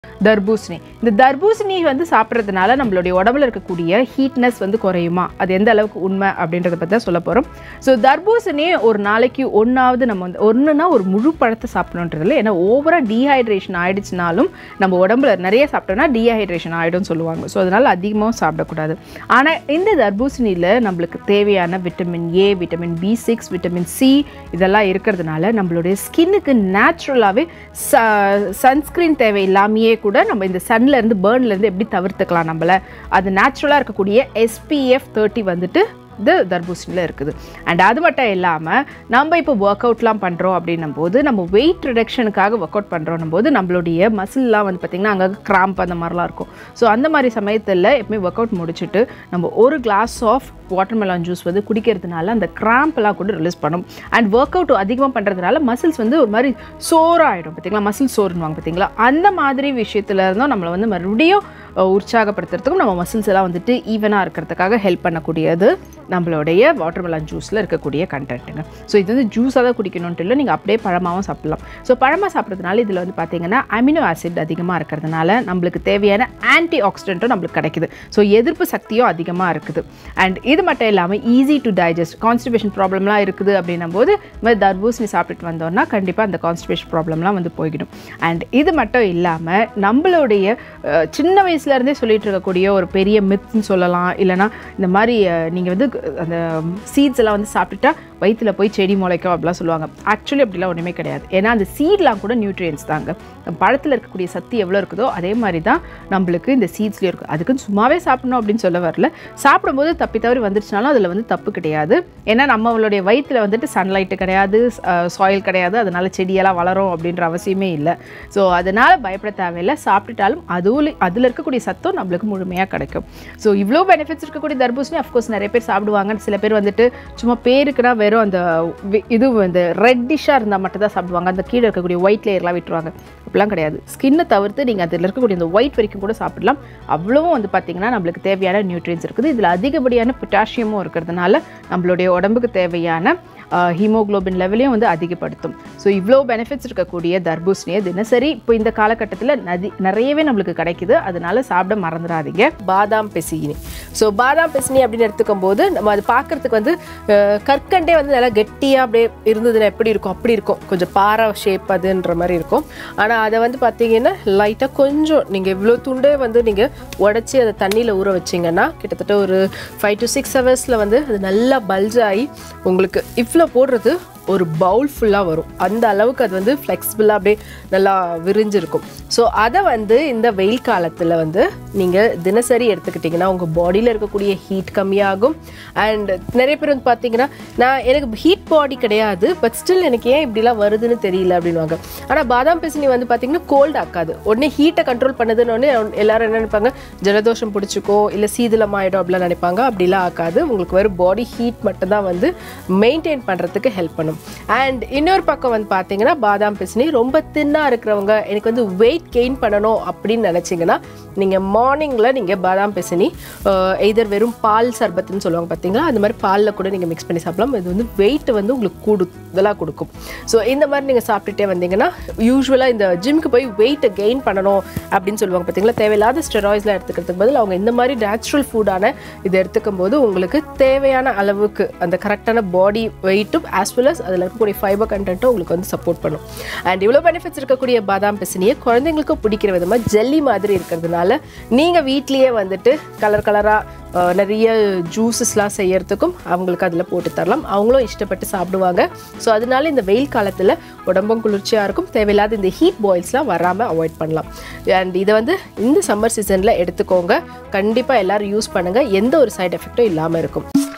தர்பூசணி இந்த தர்பூசணி வந்து சாப்பிட்றதுனால நம்மளுடைய உடம்புல இருக்கக்கூடிய ஹீட்னஸ் வந்து குறையுமா அது எந்த அளவுக்கு உண்மை அப்படின்றத பற்றி தான் சொல்ல போகிறோம் ஸோ தர்பூசணி ஒரு நாளைக்கு ஒன்றாவது நம்ம வந்து ஒன்றுனா ஒரு முழு பழத்தை சாப்பிடணுன்றதில்ல ஏன்னா ஓவராக டீஹைட்ரேஷன் ஆயிடுச்சுனாலும் நம்ம உடம்புல நிறைய சாப்பிட்டோம்னா டீஹைட்ரேஷன் ஆகிடும்னு சொல்லுவாங்க ஸோ அதனால் அதிகமாகவும் சாப்பிடக்கூடாது ஆனால் இந்த தர்பூசணியில் நம்மளுக்கு தேவையான vitamin A vitamin B six vitamin C இதெல்லாம் இருக்கிறதுனால நம்மளுடைய ஸ்கின்னுக்கு நேச்சுரலாகவே ச சன்ஸ்க்ரீன் தேவை இல்லாமையே கூட நம்ம இந்த சன்ல இருந்து burn-ல இருந்து எப்படி தவிர்த்துக்கலாம் நம்மள அது நேச்சுரலாக இருக்கக்கூடிய எஸ்பிஎஃப் தேர்ட்டி வந்துட்டு இது தர்பூசணியில் இருக்குது அண்ட் அது மட்டும் இல்லாமல் நம்ம இப்போ ஒர்க் அவுட்லாம் பண்ணுறோம் அப்படின்னும் போது நம்ம வெயிட் ரிடக்ஷனுக்காக ஒர்க் அவுட் பண்ணுறோம் போது நம்மளுடைய மசில்லாம் வந்து பார்த்திங்கன்னா அங்கே கிராம்ப் அந்த மாதிரிலாம் இருக்கும் ஸோ அந்த மாதிரி சமயத்தில் எப்பவுமே ஒர்க் அவுட் முடிச்சுட்டு நம்ம ஒரு கிளாஸ் ஆஃப் வாட்டர்மெலான் ஜூஸ் வந்து குடிக்கிறதுனால அந்த கிராம்ப்லாம் கூட ரிலீஸ் பண்ணும் அண்ட் ஒர்க் அவுட் அதிகமாக பண்ணுறதுனால மசில்ஸ் வந்து ஒரு மாதிரி சோறாகிடும் பார்த்தீங்களா மசில் சோறுன்னுவாங்க பார்த்தீங்களா அந்த மாதிரி விஷயத்துல இருந்தும் நம்மளை வந்து மறுபடியும் அஹ், உற்சாகப்படுத்துறதுக்கும் நம்ம மசில்ஸ் எல்லாம் வந்துட்டு ஈவனாக இருக்கிறதுக்காக ஹெல்ப் பண்ணக்கூடியது நம்மளுடைய வாட்டர்மெலான் ஜூஸில் இருக்கக்கூடிய கண்டென்ட்டுங்க ஸோ இது வந்து ஜூஸாக தான் குடிக்கணும்ட்டு இல்லை நீங்கள் அப்படியே பழமாகவும் சாப்பிடலாம் ஸோ பழமாக சாப்பிட்றதுனால இதில் வந்து பார்த்தீங்கன்னா அமினோ ஆசிட் அதிகமாக இருக்கிறதுனால நம்மளுக்கு தேவையான ஆன்டி ஆக்சிடென்ட்டும் நம்மளுக்கு கிடைக்குது ஸோ எதிர்ப்பு சக்தியும் அதிகமாக இருக்குது அண்ட் இது மட்டும் இல்லாமல் ஈஸி டு டைஜஸ்ட் கான்ஸ்டிபேஷன் ப்ராப்ளம்லாம் இருக்குது அப்படின்னும் போது இந்த மாதிரி தர்பூசணி சாப்பிட்டுட்டு வந்தோம்னா கண்டிப்பாக அந்த கான்ஸ்டிபேஷன் ப்ராப்ளம்லாம் வந்து போய்கிடும் அண்ட் இது மட்டும் இல்லாமல் நம்மளுடைய அஹ், சின்ன வயசுலேருந்தே சொல்லிட்டு இருக்கக்கூடிய ஒரு பெரிய மித்னு சொல்லலாம் இல்லைனா இந்த மாதிரி நீங்கள் வந்து அந்த சீட்ஸ் எல்லாம் வந்து சாப்பிட்டுட்டா வயிற்றுல போய் செடி முளைக்கும் அப்படிலாம் சொல்லுவாங்க ஆக்சுவலி அப்படிலாம் ஒன்றுமே கிடையாது ஏன்னா அந்த சீட்லாம் கூட நியூட்ரியன்ஸ் தாங்க நம்ம பழத்தில் இருக்கக்கூடிய சக்தி எவ்வளோ இருக்குதோ அதே மாதிரி தான் நம்மளுக்கு இந்த சீட்ஸ்லேயும் இருக்குது அதுக்குன்னு சும்மாவே சாப்பிடணும் அப்படின்னு சொல்ல வரல சாப்பிடும்போது தப்பி தவறி வந்துருச்சுனாலும் அதில் வந்து தப்பு கிடையாது ஏன்னா நம்மளுடைய வயிற்றில் வந்துட்டு சன்லைட்டு கிடையாது சாயில் கிடையாது அதனால செடியெல்லாம் வளரும் அப்படின்ற அவசியமே இல்லை ஸோ அதனால் பயப்பட தேவையில்லை சாப்பிட்டுட்டாலும் அதுவும் அதில் இருக்கக்கூடிய சத்தம் நம்மளுக்கு முழுமையாக கிடைக்கும் ஸோ இவ்வளோ பெனிஃபிட்ஸ் இருக்கக்கூடிய தர்பூசணி அஃப்கோர்ஸ் நிறைய பேர் சாப்பிடுவாங்க சில பேர் வந்துட்டு சும்மா பேருக்குனா வெறும் அந்த வி- இது இந்த ரெட்டிஷாக இருந்தால் மட்டும் தான் சாப்பிடுவாங்க அந்த கீழே இருக்கக்கூடிய ஒயிட் லேயர்லாம் விட்டுருவாங்க அப்படிலாம் கிடையாது ஸ்கின்னை தவிர்த்து நீங்கள் அதில் இருக்கக்கூடிய இந்த ஒயிட் வரைக்கும் கூட சாப்பிடலாம் அவ்வளவும் வந்து பார்த்தீங்கன்னா நம்மளுக்கு தேவையான நியூட்ரியன்ஸ் இருக்குது இதில் அதிகப்படியான பொட்டாசியமும் இருக்கிறதுனால நம்மளுடைய உடம்புக்கு தேவையான ஹீமோகுளோபின் லெவலையும் வந்து அதிகப்படுத்தும் ஸோ இவ்வளோ பெனிஃபிட்ஸ் இருக்கக்கூடிய தர்பூசணியை தினசரி இப்போ இந்த காலகட்டத்தில் நதி நிறையவே நம்மளுக்கு கிடைக்குது அதனால சாப்பிட மறந்துடாதீங்க பாதாம் பெசினி ஸோ பாதாம் பெசினி அப்படின்னு எடுத்துக்கும் போது நம்ம அது பார்க்கறதுக்கு வந்து அஹ், கற்கண்டே வந்து நல்லா கெட்டியாக அப்படியே இருந்ததுன்னா எப்படி இருக்கும் அப்படி இருக்கும் கொஞ்சம் பாறை ஷேப் அதுன்ற மாதிரி இருக்கும் ஆனால் அதை வந்து பார்த்தீங்கன்னா லைட்டாக கொஞ்சம் நீங்கள் இவ்வளோ துண்டே வந்து நீங்கள் உடச்சி அதை தண்ணியில் ஊற வச்சிங்கன்னா கிட்டத்தட்ட ஒரு ஃபைவ் டு சிக்ஸ் ஹவர்ஸில் வந்து அது நல்லா பல்ஜ் ஆகி உங்களுக்கு இவ்வளோ போடுறது ஒரு பவுல் ஃபுல்லாக வரும் அந்த அளவுக்கு அது வந்து ஃப்ளெக்சிபிளாக அப்படியே நல்லா விரிஞ்சிருக்கும் ஸோ அதை வந்து இந்த வெயில் காலத்தில் வந்து நீங்கள் தினசரி எடுத்துக்கிட்டிங்கன்னா உங்கள் பாடியில் இருக்கக்கூடிய ஹீட் கம்மியாகும் அண்ட் நிறைய பேர் வந்து பார்த்தீங்கன்னா நான் எனக்கு ஹீட் பாடி கிடையாது பட் ஸ்டில் எனக்கு ஏன் இப்படிலாம் வருதுன்னு தெரியல அப்படின்வாங்க ஆனால் பாதாம் பிசினி வந்து பார்த்தீங்கன்னா கோல்ட் ஆக்காது உடனே ஹீட்டை கண்ட்ரோல் பண்ணுதுன்னு உடனே எல்லாரும் என்ன நினைப்பாங்க ஜலதோஷம் பிடிச்சிக்கோ இல்லை சீதளம் ஆகிடும் அப்படிலாம் நினைப்பாங்க அப்படிலாம் ஆக்காது உங்களுக்கு வெறும் பாடி ஹீட் மட்டும்தான் வந்து மெயின்டைன் பண்ணுறதுக்கு ஹெல்ப் பண்ணும் அண்ட் இன்னொரு பக்கம் வந்து பார்த்தீங்கன்னா பாதாம் பிசினி ரொம்ப தின்னாக இருக்கிறவங்க எனக்கு வந்து வெயிட் கெயின் பண்ணணும் அப்படின்னு நினச்சிங்கன்னா நீங்கள் மார்னிங்கில் நீங்கள் பாதாம் பிசினி எய்தர் வெறும் பால் சர்பத்துன்னு சொல்லுவாங்க பார்த்தீங்களா அந்த மாதிரி பாலில் கூட நீங்கள் மிக்ஸ் பண்ணி சாப்பிடலாம் இது வந்து வெயிட் வந்து உங்களுக்கு கூடுதலாக கொடுக்கும் ஸோ இந்த மாதிரி நீங்கள் சாப்பிட்டுட்டே வந்தீங்கன்னா யூஸ்வலாக இந்த ஜிம்க்கு போய் வெயிட்டை கெயின் பண்ணணும் அப்படின்னு சொல்லுவாங்க பார்த்தீங்களா தேவையில்லாத ஸ்டெராய்ஸ்லாம் எடுத்துக்கிறதுக்கு பதில் அவங்க இந்த மாதிரி நேச்சுரல் ஃபுட்டான இதை எடுத்துக்கும் போது உங்களுக்கு தேவையான அளவுக்கு அந்த கரெக்டான பாடி வெயிட்டும் ஆஸ் வெல் அஸ் அதில் இருக்கக்கூடிய ஃபைபர் கண்டென்ட்டும் உங்களுக்கு வந்து சப்போர்ட் பண்ணும் அண்ட் இவ்வளோ பெனிஃபிட்ஸ் இருக்கக்கூடிய பாதாம் பிசினியை குழந்தைங்களுக்கு பிடிக்கிற விதமாக ஜெல்லி மாதிரி இருக்கிறதுனால நீங்கள் வீட்லேயே வந்துட்டு கலர் கலராக நிறைய ஜூஸஸ்லாம் செய்யறதுக்கும் அவங்களுக்கு அதில் போட்டு தரலாம் அவங்களும் இஷ்டப்பட்டு சாப்பிடுவாங்க ஸோ அதனால இந்த வெயில் காலத்தில் உடம்பும் குளிர்ச்சியாக இருக்கும் தேவையில்லாத இந்த ஹீட் பாயில்ஸ்லாம் வராமல் அவாய்ட் பண்ணலாம் அண்ட் இதை வந்து இந்த சம்மர் சீசனில் எடுத்துக்கோங்க கண்டிப்பாக எல்லாரும் யூஸ் பண்ணுங்கள் எந்த ஒரு சைடு எஃபெக்டும் இல்லாமல் இருக்கும்